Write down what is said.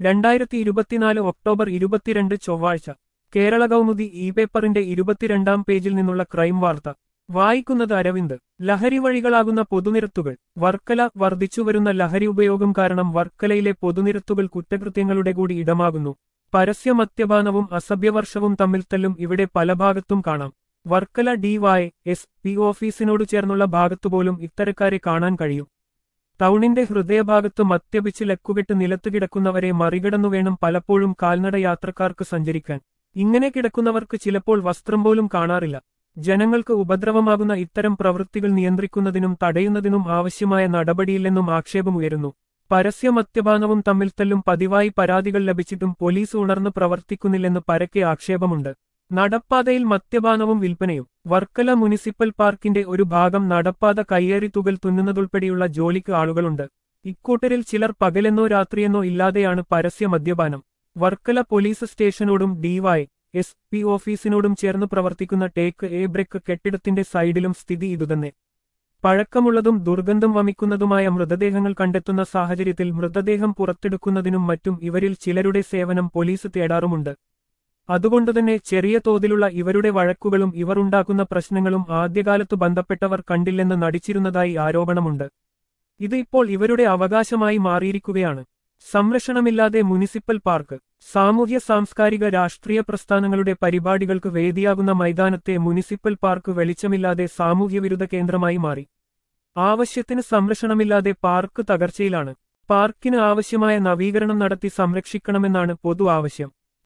രണ്ടായിരത്തി ഇരുപത്തിനാല് ഒക്ടോബർ ഇരുപത്തിരണ്ട് ചൊവ്വാഴ്ച കേരള കൗമുദി ഇ പേപ്പറിന്റെ ഇരുപത്തിരണ്ടാം പേജിൽ നിന്നുള്ള ക്രൈം വാർത്ത വായിക്കുന്നത് അരവിന്ദ് ലഹരി വഴികളാകുന്ന പൊതുനിരത്തുകൾ വർക്കല വർദ്ധിച്ചുവരുന്ന ലഹരി ഉപയോഗം കാരണം വർക്കലയിലെ പൊതുനിരത്തുകൾ കുറ്റകൃത്യങ്ങളുടെ കൂടി ഇടമാകുന്നു പരസ്യ മദ്യപാനവും അസഭ്യവർഷവും തമ്മിൽ തല്ലും ഇവിടെ പല ഭാഗത്തും കാണാം Varkala D Y S P ഓഫീസിനോട് ചേർന്നുള്ള ഭാഗത്തുപോലും ഇത്തരക്കാരെ കാണാൻ കഴിയും ടൗണിന്റെ ഹൃദയഭാഗത്ത് മദ്യപിച്ച് ലക്കുകെട്ട് നിലത്ത് കിടക്കുന്നവരെ മറികടന്നു വേണം പലപ്പോഴും കാൽനട യാത്രക്കാർക്ക് സഞ്ചരിക്കാൻ ഇങ്ങനെ കിടക്കുന്നവർക്ക് ചിലപ്പോൾ വസ്ത്രം പോലും കാണാറില്ല ജനങ്ങൾക്ക് ഉപദ്രവമാകുന്ന ഇത്തരം പ്രവൃത്തികൾ നിയന്ത്രിക്കുന്നതിനും തടയുന്നതിനും ആവശ്യമായ നടപടിയില്ലെന്നും ആക്ഷേപമുയരുന്നു പരസ്യ മദ്യപാനവും തമ്മിൽ തല്ലും പതിവായി പരാതികൾ ലഭിച്ചിട്ടും പോലീസ് ഉണർന്ന് പ്രവർത്തിക്കുന്നില്ലെന്ന് പരക്കെ ആക്ഷേപമുണ്ട് നടപ്പാതയിൽ മദ്യപാനവും വിൽപ്പനയും വർക്കല മുനിസിപ്പൽ പാർക്കിന്റെ ഒരു ഭാഗം നടപ്പാത കയ്യേറി തുകൽ തുന്നുന്നതുൾപ്പെടെയുള്ള ജോലിക്ക് ആളുകളുണ്ട് ഇക്കൂട്ടരിൽ ചിലർ പകലെന്നോ രാത്രിയെന്നോ ഇല്ലാതെയാണ് പരസ്യ മദ്യപാനം വർക്കല പോലീസ് സ്റ്റേഷനോടും ഡിവൈ എസ് പി ഓഫീസിനോടും ചേർന്ന് പ്രവർത്തിക്കുന്ന ടേക്ക് എ ബ്രേക്ക് കെട്ടിടത്തിന്റെ സൈഡിലും സ്ഥിതി ഇതുതന്നെ പഴക്കമുള്ളതും ദുർഗന്ധം വമിക്കുന്നതുമായ മൃതദേഹങ്ങൾ കണ്ടെത്തുന്ന സാഹചര്യത്തിൽ മൃതദേഹം പുറത്തെടുക്കുന്നതിനും മറ്റും ഇവരിൽ ചിലരുടെ സേവനം പോലീസ് തേടാറുമുണ്ട് അതുകൊണ്ടുതന്നെ ചെറിയ തോതിലുള്ള ഇവരുടെ വഴക്കുകളും ഇവർ ഉണ്ടാക്കുന്ന പ്രശ്നങ്ങളും ആദ്യകാലത്തു ബന്ധപ്പെട്ടവർ കണ്ടില്ലെന്ന് നടിച്ചിരുന്നതായി ആരോപണമുണ്ട് ഇത് ഇപ്പോൾ ഇവരുടെ അവകാശമായി മാറിയിരിക്കുകയാണ് സംരക്ഷണമില്ലാതെ മുനിസിപ്പൽ പാർക്ക് സാമൂഹ്യ സാംസ്കാരിക രാഷ്ട്രീയ പ്രസ്ഥാനങ്ങളുടെ പരിപാടികൾക്ക് വേദിയാകുന്ന മൈതാനത്തെ മുനിസിപ്പൽ പാർക്ക് വെളിച്ചമില്ലാതെ സാമൂഹ്യവിരുദ്ധ കേന്ദ്രമായി മാറി ആവശ്യത്തിന് സംരക്ഷണമില്ലാതെ പാർക്ക് തകർച്ചയിലാണ് പാർക്കിന് ആവശ്യമായ നവീകരണം നടത്തി സംരക്ഷിക്കണമെന്നാണ് പൊതു ആവശ്യം